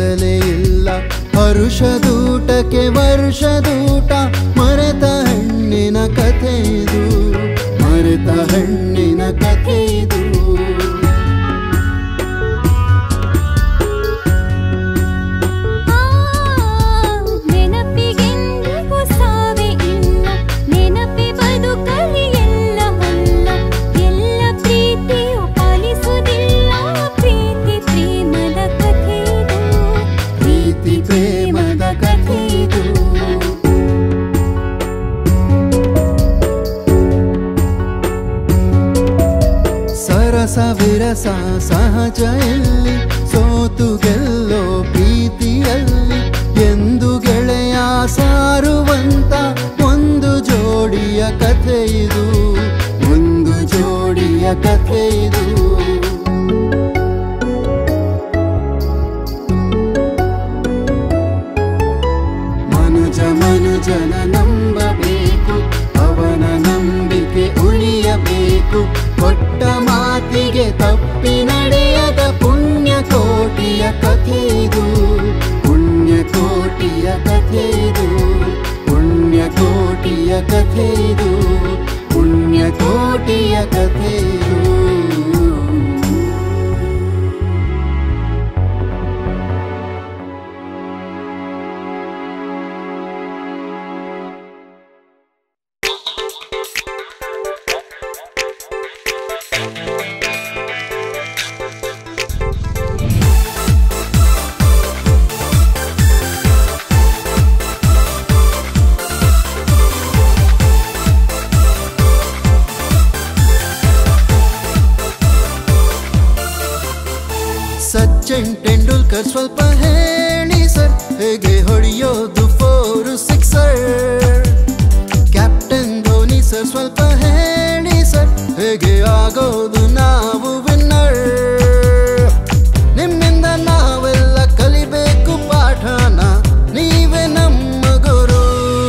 ಬೆಲೆ ಇಲ್ಲ ಹರುಷದೂಟಕ್ಕೆ ವರ್ಷದೂಟ ಮರೆತ ಹೆಣ್ಣಿನ ಕಥೆ ಇದು ಮರೆತ ಹೆಣ್ಣಿನ ಕಥೆ ಇದು ಆ ನೆನಪಿಗೆಂದಿಗೂ ಸಾವೆ ಇಲ್ಲ ನೆನಪಿ ಬದುಕಲಿ ಎಲ್ಲ ಅಲ್ಲ ಎಲ್ಲ ಪ್ರೀತಿಯು ಪಾಲಿಸುವುದಿಲ್ಲ ಪ್ರೀತಿ ಪ್ರೇಮದ ಕಥೆ ಇದು ಪ್ರೀತಿ ಪ್ರೇಮದ ಕಥೆ ಇದು ಸರಸ ವಿರಸ ಸಹಜ ಎಲ್ಲಿ ಸೋತು ಗೆಲ್ಲೋ ಪ್ರೀತಿಯಲ್ಲಿ ಎಂದು ಗೆಳೆಯ ಸಾರುವಂತ ಒಂದು ಜೋಡಿಯ ಕಥೆ ಇದು ಒಂದು ಜೋಡಿಯ ಕಥೆ ಇದು ಮನುಜ ಮನುಜನ ನಂಬಬೇಕು ಅವನ ನಂಬಿಕೆ ಉಳಿಯಬೇಕು ಕೊಟ್ಟ ಮಾತಿಗೆ ತಪ್ಪಿ ನಡೆಯದ ಪುಣ್ಯ ಕೋಟಿಯ ಕಥೆ ಇದು ಪುಣ್ಯ ಕೋಟಿಯ ಕಥೆ ಇದು ಪುಣ್ಯ ಕೋಟಿಯ ಕಥೆ ಇದು ಪುಣ್ಯ ಕೋಟಿಯ ಕಥೆ ಇದು ಸಚಿನ್ ಟೆಂಡೂಲ್ಕರ್ ಸ್ವಲ್ಪ ಹೇಳಿ ಸರ್ ಹೇಗೆ ಹೊಡೆಯೋದು four sixer captain Dhoni sir ಸ್ವಲ್ಪ ಹೇಳಿ ಸರ್ ಹೇಗೆ ಆಗೋದು ನಾವು ವಿನ್ನರ್ ನಿಮ್ಮಿಂದ ನಾವೆಲ್ಲ ಕಲಿಬೇಕು ಪಾಠನ ನೀವೇ ನಮ್ಮ ಗುರು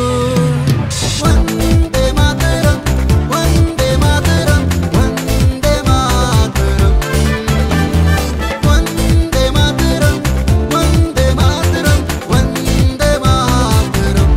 ವಂದೇ ಮಾತರಂ ವಂದೇ ಮಾತರಂ ವಂದೇ ಮಾತರಂ ವಂದೇ ಮಾತರಂ ವಂದೇ ಮಾತರಂ ವಂದೇ ಮಾತರಂ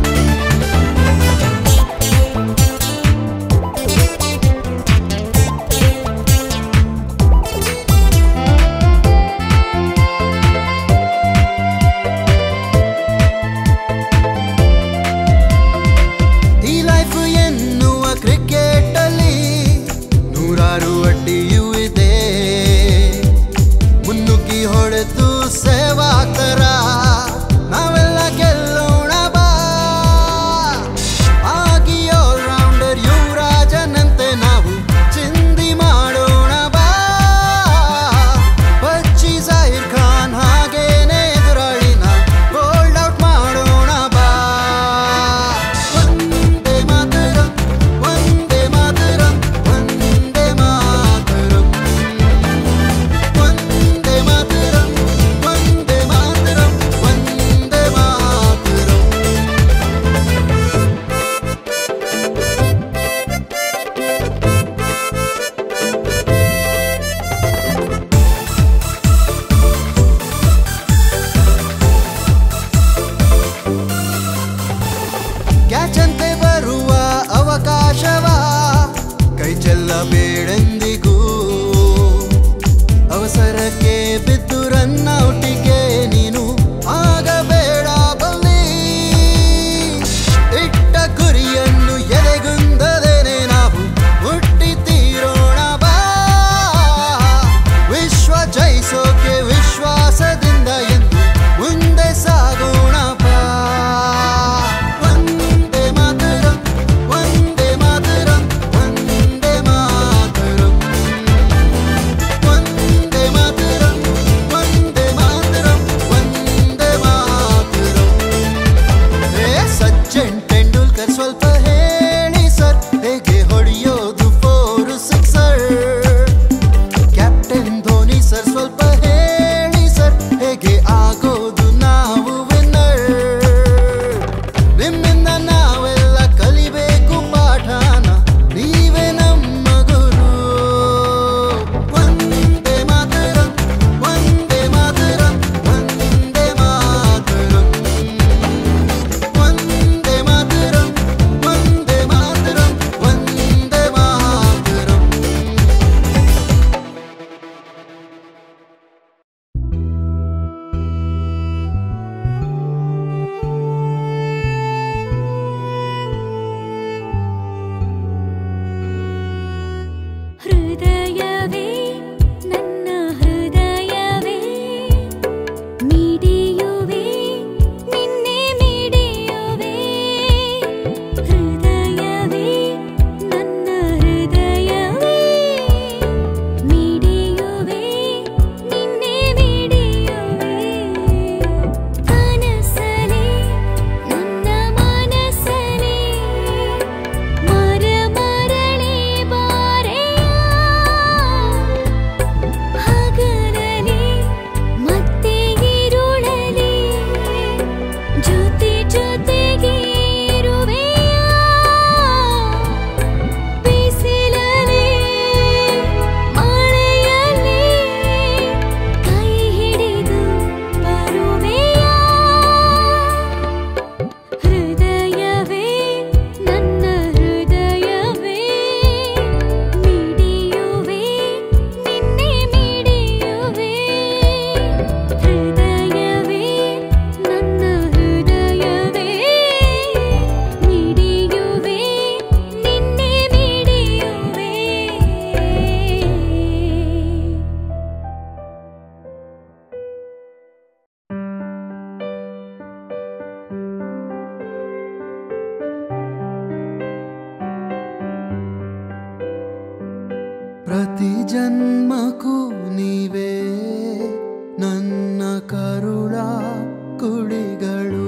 ಪ್ರತಿ ಜನ್ಮಕ್ಕೂ ನೀವೇ ನನ್ನ ಕರುಳ ಕುಳಿಗಳು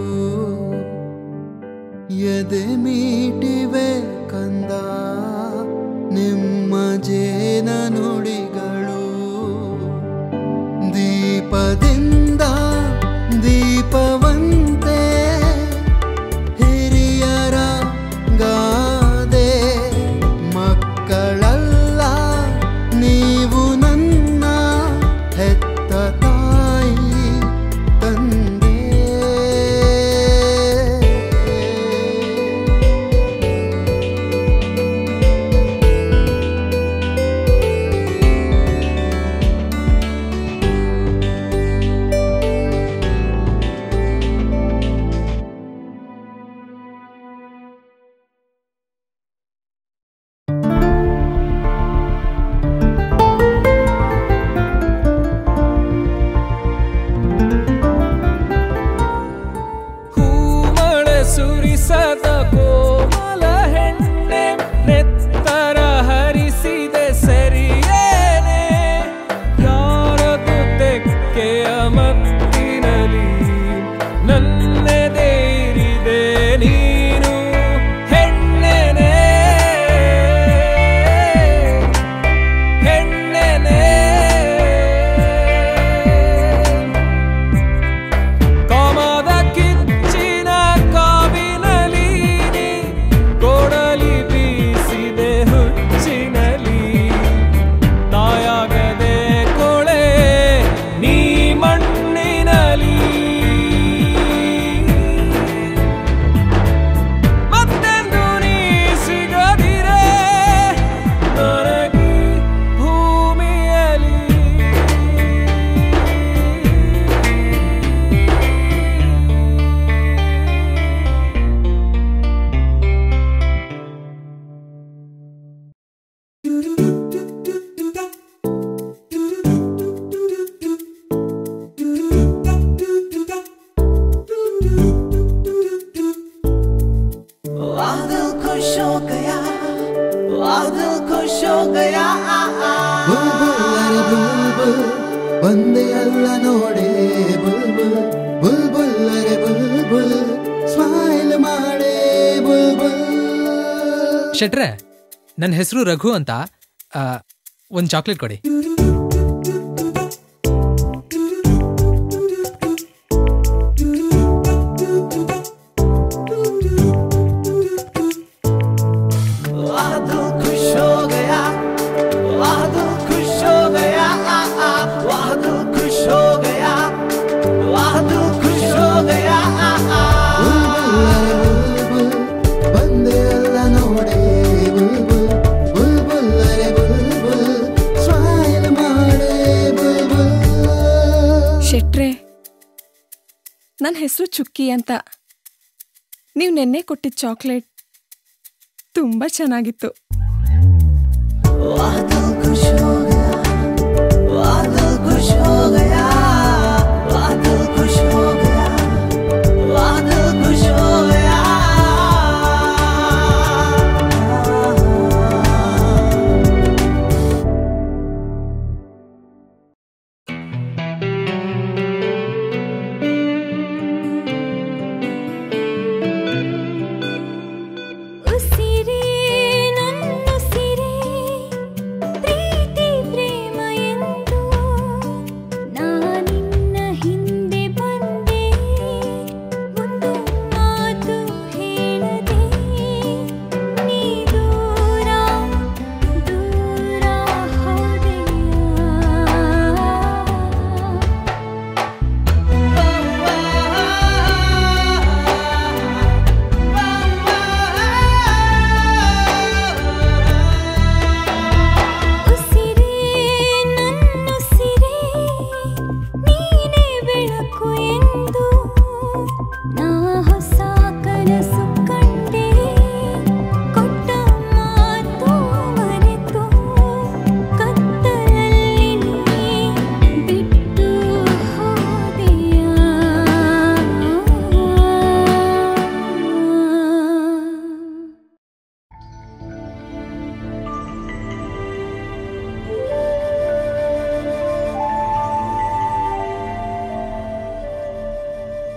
ಎದೆ ಮೀಟಿವೆ ಕಂದ ನಿಮ್ಮ ಜೇನ ನುಡಿಗಳು ದೀಪದಿಂದ ದೀಪವಂತೆ ಹಿರಿಯರ ಗಾದೆ ಮಕ್ಕಳಲ್ಲ ನೀವು ನನ್ನ ಹೆತ್ತ ತಾಯಿ ತಂದೆ ಹೂಮಳೆ ಸುರಿಸದ ಕೋಮಲ ಹೆಣ್ಣೆ ನೆತ್ತರ ಹರಿಸಿದೆ ಸರಿಯೇನೆ ಯಾರದು ತೆಕ್ಕೆಯ ಮತ್ತಿನಲಿ ನನ್ನೆದೇರಿದೆ ನೀನು ಹೆಣ್ಣೆನೆ ಹೆಣ್ಣೆನೆ ಕಾಮದ ಕಿಚ್ಚಿನ ಕಾವಿನಲಿ ನೀ ಕೊಡಲಿ ಬೀಸಿದೆ ಹುಚ್ಚಿನಲಿ ತಾಯಾಗದೆ ಕೊಳೆ ನೀ ಮಣ್ಣಿನಲಿ ಮತ್ತೆಂದು ನೀ ಸಿಗದಿರೆ ನನಗೆ ಭೂಮಿಯಲಿ दिल खुश हो गया वाह दिल खुश हो गया ಬುಲ್ಬುಲ್ ಅರೆ ಬುಲ್ಬುಲ್ ಒಂದೇ ಅಲ್ಲ ನೋಡೆ ಬುಲ್ಬುಲ್ ಬುಲ್ಬುಲ್ ಅರೆ ಬುಲ್ಬುಲ್ ಸ್ಮೈಲ್ ಮಾಡೇ ಬುಲ್ಬುಲ್ ಶೆಟ್ರೆ ನನ್ನ ಹೆಸರು ರಘು ಅಂತ ಒಂದು ಚಾಕ್ಲೇಟ್ ಕೊಡಿ वाह दिल खुश हो गया वाह दिल खुश हो गया वाह दिल खुश हो गया वाह दिल खुश हो गया ಬುಲ್ಬುಲ್ ಅರೆ ಬುಲ್ಬುಲ್ ಒಂದೇ ಅಲ್ಲ ನೋಡೆ ಬುಲ್ಬುಲ್ ಬುಲ್ಬುಲ್ ಅರೆ ಬುಲ್ಬುಲ್ ಸ್ಮೈಲ್ ಮಾಡೇ ಬುಲ್ಬುಲ್ ಶೆಟ್ರೆ ನನ್ನ ಹೆಸರು ಚುಕ್ಕಿ ಅಂತ ನೀವು ನೆನ್ನೆ ಕೊಟ್ಟಿದ್ದ ಚಾಕ್ಲೇಟ್ ತುಂಬ ಚೆನ್ನಾಗಿತ್ತು वाह दिल खुश हो गया वाह दिल खुश हो गया वाह दिल खुश हो गया वाह दिल खुश हो गया ಉಸಿರೇ ನನ್ನುಸಿರೇ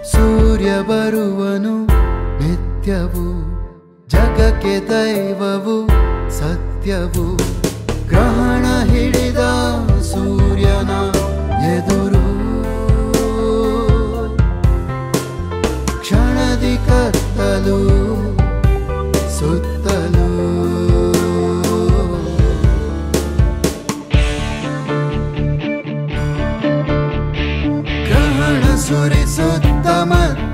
ಸೂರ್ಯ ಬರುವನು ನಿತ್ಯವು ಜಗಕ್ಕೆ ದೈವವು ಸತ್ಯವು ಗ್ರಹಣ ಹಿಡಿದ ಸೂರ್ಯನ ಎದುರು ಕ್ಷಣದಿ ಕತ್ತಲು ಸುತ್ತಲೂ ಗ್ರಹಣ ಸುರಿಸುತ್ತ ಮತ್ತೆ